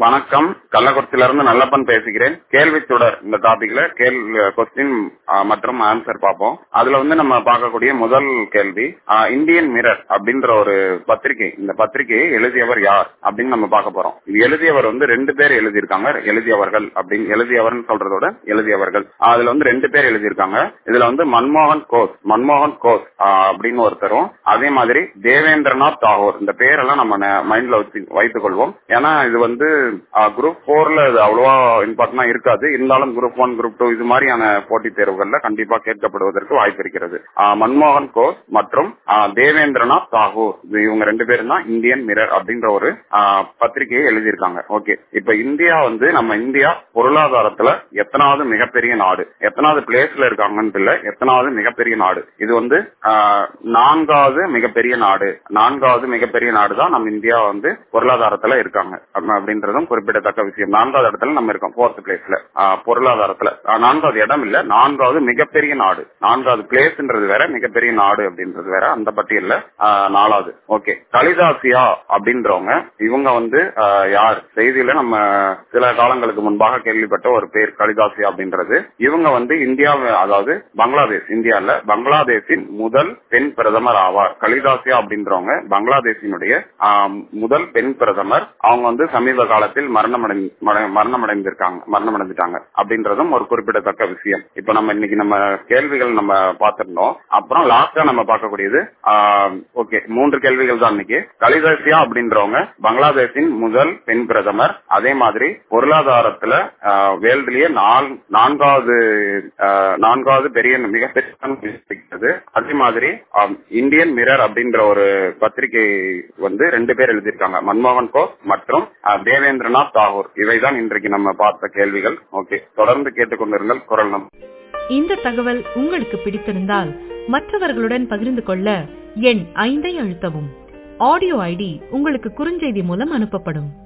வணக்கம் கள்ளக்குறிச்சியில இருந்து நல்லப்பன் பேசுகிறேன் கேள்வி தொடர் இந்த டாபிக்ல கேள்வி கொஸ்டின் மற்றும் ஆன்சர் பார்ப்போம் அதுல வந்து நம்ம பார்க்கக்கூடிய முதல் கேள்வி ஆஹ், இந்தியன் மிரர் அப்படின்ற ஒரு பத்திரிகை இந்த பத்திரிகையை எழுதியவர் யார் அப்படின்னு நம்ம பார்க்க போறோம் இது எழுதியவர் வந்து ரெண்டு பேர் எழுதியிருக்காங்க எழுதியவர்கள் அப்படின்னு எழுதியவர்னு சொல்றதோட எழுதியவர்கள் அதுல வந்து ரெண்டு பேர் எழுதியிருக்காங்க இதுல வந்து மன்மோகன் கோஸ் மன்மோகன் கோஸ் ஆஹ், அப்படின்னு ஒருத்தரும் அதே மாதிரி தேவேந்திரநாத் தாகூர் இந்த பேரெல்லாம் நம்ம மைண்ட்ல வச்சு வைத்துக் கொள்வோம் ஏன்னா இது வந்து குரூப் போர்ல இது அவ்வளவா இம்பார்ட்டன்டா இருக்காது இருந்தாலும் குரூப் ஒன் குரூப் டூ இது மாதிரியான போட்டித் தேர்வுகள்ல கண்டிப்பா கேட்கப்படுவதற்கு வாய்ப்பு இருக்கிறது ஆஹ், மன்மோகன் கோஸ் மற்றும் ஆஹ், தேவேந்திரநாத் தாகூர் இது இவங்க ரெண்டு பேரும் தான் இந்தியன் மிரர் அப்படின்ற ஒரு ஆஹ், பத்திரிகையை எழுதியிருக்காங்க ஓகே இப்ப இந்தியா வந்து நம்ம இந்தியா பொருளாதாரத்துல எத்தனாவது மிகப்பெரிய நாடு எத்தனாவது பிளேஸ்ல இருக்காங்கன்னு இல்ல எத்தனாவது மிகப்பெரிய நாடு இது வந்து ஆஹ், நான்காவது மிகப்பெரிய நாடு நான்காவது மிகப்பெரிய நாடு தான் நம்ம இந்தியா வந்து பொருளாதாரத்துல இருக்காங்க அப்ப- அப்படின்றதும் குறிப்பிடத்தக்க விஷயம் நான்காவது இடத்துல நம்ம இருக்கோம் போர்த் பிளேஸ்ல பொருளாதாரத்துல ஆஹ், நான்காவது இடம் இல்ல நான்காவது மிகப்பெரிய நாடு நான்காவது பிளேஸ்ன்றது வேற மிகப்பெரிய நாடு அப்படின்றது வேற அந்த பட்டியல்ல ஆஹ், நாலாவது ஓகே கலிதாசியா அப்படின்றவங்க இவங்க வந்து ஆஹ், யார் செய்தியில நம்ம சில காலங்களுக்கு முன்பாக கேள்விப்பட்ட ஒரு பேர் கலிதாசியா அப்படின்றது இவங்க வந்து இந்தியா அதாவது பங்களாதேஷ் இந்தியால பங்களாதேஷின் முதல் பெண் பிரதமர் ஆவார் கலிதாசியா அப்படின்றவங்க பங்களாதேஷினுடைய ஆஹ், முதல் பெண் பிரதமர் அவங்க வந்து சமீப காலத்தில் மரணமடை மட- மரணமடைந்திருக்காங்க மரணமடைந்துட்டாங்க அப்படின்றதும் ஒரு குறிப்பிடத்தக்க விஷயம் இப்ப நம்ம இன்னைக்கு நம்ம கேள்விகள் நம்ம பார்த்திருந்தோம் அப்புறம் லாஸ்டா நம்ம பார்க்கக்கூடியது ஓகே மூன்று கேள்விகள் தான் இன்னைக்கு கலிதாசியா அப்படின்றவங்க பங்களாதேஷின் முதல் பெண் பிரதமர் அதே மாதிரி பொருளாதாரத்துல வேர்ல்டுலயே நான்காவது ஆஹ், நான்காவது பெரிய மிகப்பெரிய இருக்கிறது அதே மாதிரி ஆம், இந்தியன் மிரர் அப்படின்ற ஒரு பத்திரிகை வந்து ரெண்டு பேர் எழுதியிருக்காங்க மன்மோகன் கோஸ் மற்றும் ஆஹ், தேவேந்திரநாத் தாகூர் இவைதான் இன்றைக்கு நம்ம பார்த்த கேள்விகள் ஓகே தொடர்ந்து கேட்டுக்கொண்டிருங்கள் குரல் நம் இந்த தகவல் உங்களுக்கு பிடித்திருந்தால் மற்றவர்களுடன் பகிர்ந்து கொள்ள எண் ஐந்தை அழுத்தவும் ஆடியோ ஐடி உங்களுக்கு குறுஞ்செய்தி மூலம் அனுப்பப்படும்